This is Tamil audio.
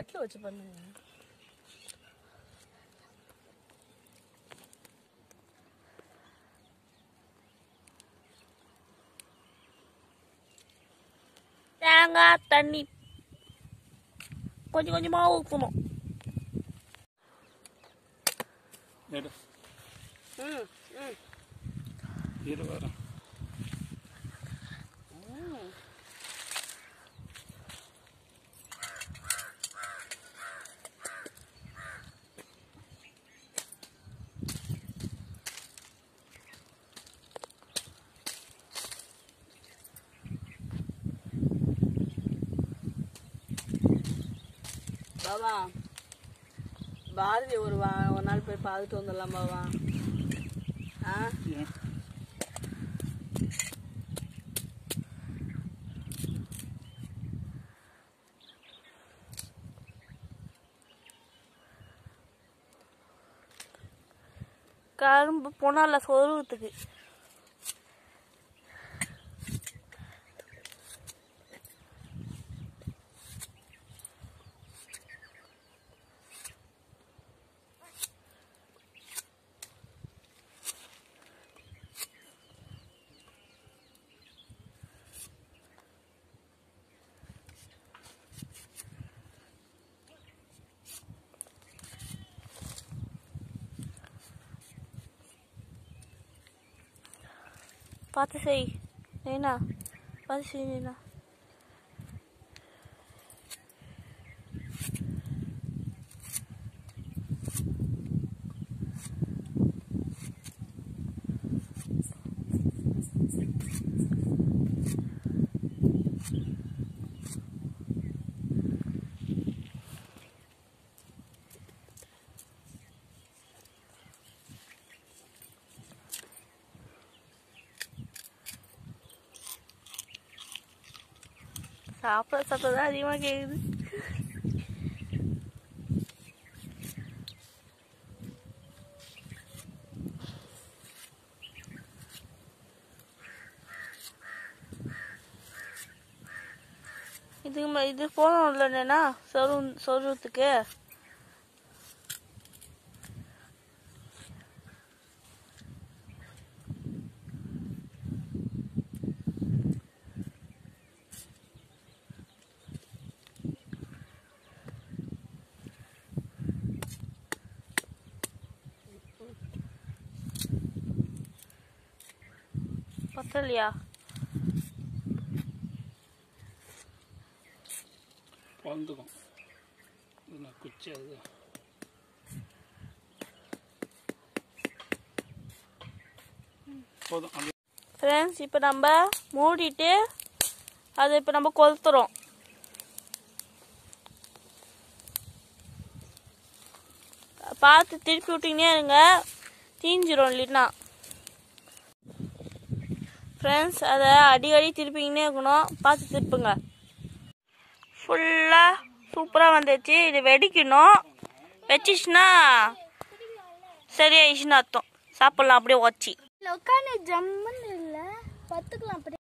தட்டில் வச்சு பண்ணுங்க தேங்காய் தண்ணி கொஞ்சம் கொஞ்சமாக ஊற்றணும் எடு ம் ம் இரு வரேன் பாபா பாரதி ஒரு வா ஒரு நாள் போய் பார்த்துட்டு வந்துடலாம் பாபா ஆ ஏன் கரும்பு பொண்ணால சொருவத்துக்கு பார்த்து செய் நைனா பார்த்து செய் நைனா சாப்பிட சத்தம் தான் அதிகமாக கேட்குது இதுக்கு மே- இது போதும் இல்லைண்ணா சொரு சொருவத்துக்கு பத்தலையா வந்துக்கும் இது நான் குச்சி அது போதும் அது ஃப்ரெண்ட்ஸ் இப்போ நம்ம மூடிட்டு அதை இப்போ நம்ம கொளுத்துறோம் பார்த்து திருப்பி விட்டீங்கன்னே இருங்க தீஞ்சிரும் இல்லைன்னா ஃப்ரெண்ட்ஸ் அதை அடிக்கடி திருப்பிங்கன்னே இருக்கணும் பார்த்து திருப்புங்க ஃபுல்லாக சூப்பராக வந்துச்சு இது வெடிக்கணும் வச்சிச்சுன்னா சரியாயிடுச்சுன்னு அர்த்தம் சாப்பிட்லாம் அப்படியே வச்சு உட்காந்து ஜம்முன்னு இல்லை பத்துக்கலாம் அப்படி